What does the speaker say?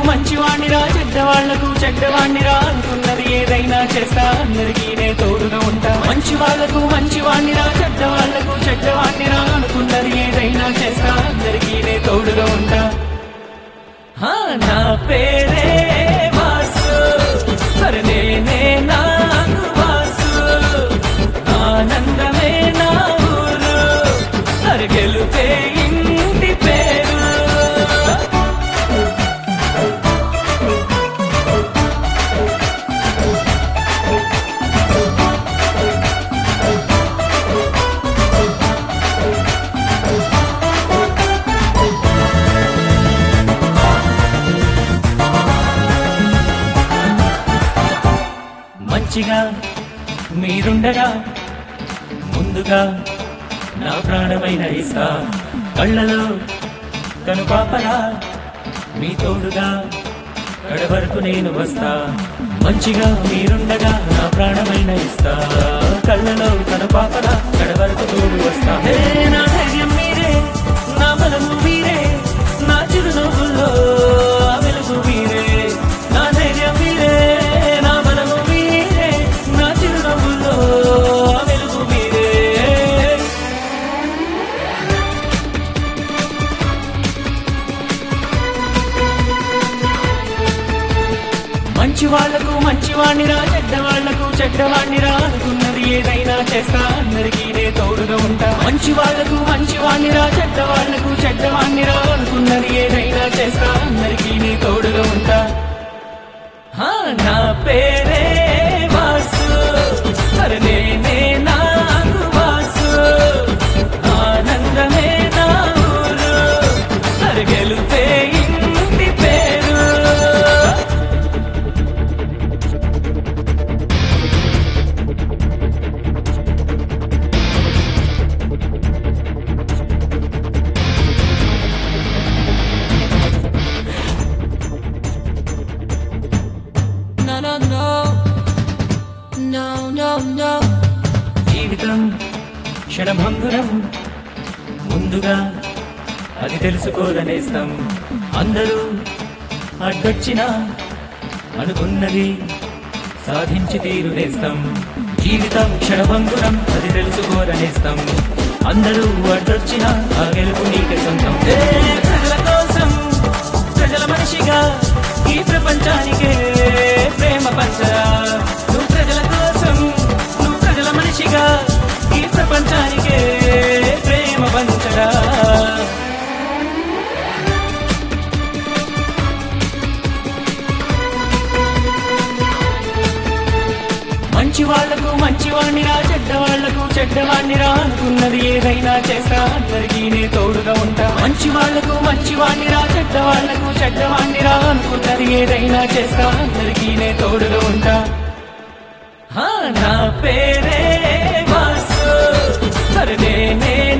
మంచివాణ్ణిరా చెడ్డవాళ్లకు చెడ్డవాణ్ణిరా అనుకున్నది ఏదైనా చేస్తా అందరికీ నే తోడుగా ఉంటా మంచి వాళ్ళకు మంచివాణ్ణిరా చెడ్డవాళ్లకు చెడ్డవాణ్ణిరా అనుకున్నది ఏదైనా చేస్తా అందరికీ నే తోడుగా ఉంటా హా, నా పేరే వాసు మరి నేనే నాకు వాసు ఆనందమే నా ఊరు మరి గెలుపే ఇంటి పేరు మంచిగా మీరుండగా ముందుగా నా ప్రాణమైన ఇస్తా కళ్ళలో కనుపాపలా మీ తోడుగా కడవరకు నేను వస్తా మంచిగా మీరుండగా నా ప్రాణమైన ఇస్తా కళ్ళలో కనుపాపలా కడవరకు తోడు వస్తా హే నా ధైర్యం మీరే నా బలము మీరే నా చిరునవ్వుల్లో ఆ వెలుగు మీరే నా ధైర్యం మీరే నా బలము మీరే నా చిరునవ్వుల్లో ఆ వెలుగు మీరే మంచి వాళ్లకు మంచివాణ్ణిరా చెడ్డవాళ్లకు చెడ్డవాణ్ణిరా అనుకున్నది ఏదైనా చేస్తా అందరికీ నే తోడుగా ఉంటా మంచి వాళ్లకు మంచివాణ్ణిరా చెడ్డవాళ్లకు చెడ్డవాణ్ణిరా అనుకున్నది ఏదైనా చేస్తా అందరికీ నే తోడుగా ఉంటా హా, నా పేరే వాసు మరి నేనే నాకు వాసు ఆనందమే నా ఊరు మరి గెలుపే ఇంటి పేరు No, no, no. No, no, no. జీవితం క్షణభంగురం ముందుగా అది తెలుసుకోదనేస్తాం అందరూ అడ్డొచ్చినా అనుకున్నది సాధించి తీరునేస్తాం జీవితం క్షణభంగురం అది తెలుసుకోదనేస్తాం అందరూ అడ్డొచ్చినా ఆ గెలుపు నీకే సొంతం ఏ ప్రజల కోసం ప్రజల మనిషిగా ఈ ప్రపంచానికే ప్రేమ పంచరా నువ్వు ప్రజల కోసం నువ్వు ప్రజల మనిషిగా ఈ ప్రపంచానికే ప్రేమ పంచరా మంచి వాళ్లకు మంచివాణ్ణిరా చెడ్డవాళ్లకు చెడ్డవాణ్ణిరా అనుకున్నది ఏదైనా చేస్తా అందరికీ నే తోడుగా ఉంటా మంచి వాళ్లకు మంచివాణ్ణిరా చెడ్డవాళ్లకు చెడ్డవాణ్ణిరా అనుకున్నది ఏదైనా చేస్తా అందరికీ నే తోడుగా ఉంటా హా, నా పేరే వాసు మరి నేనే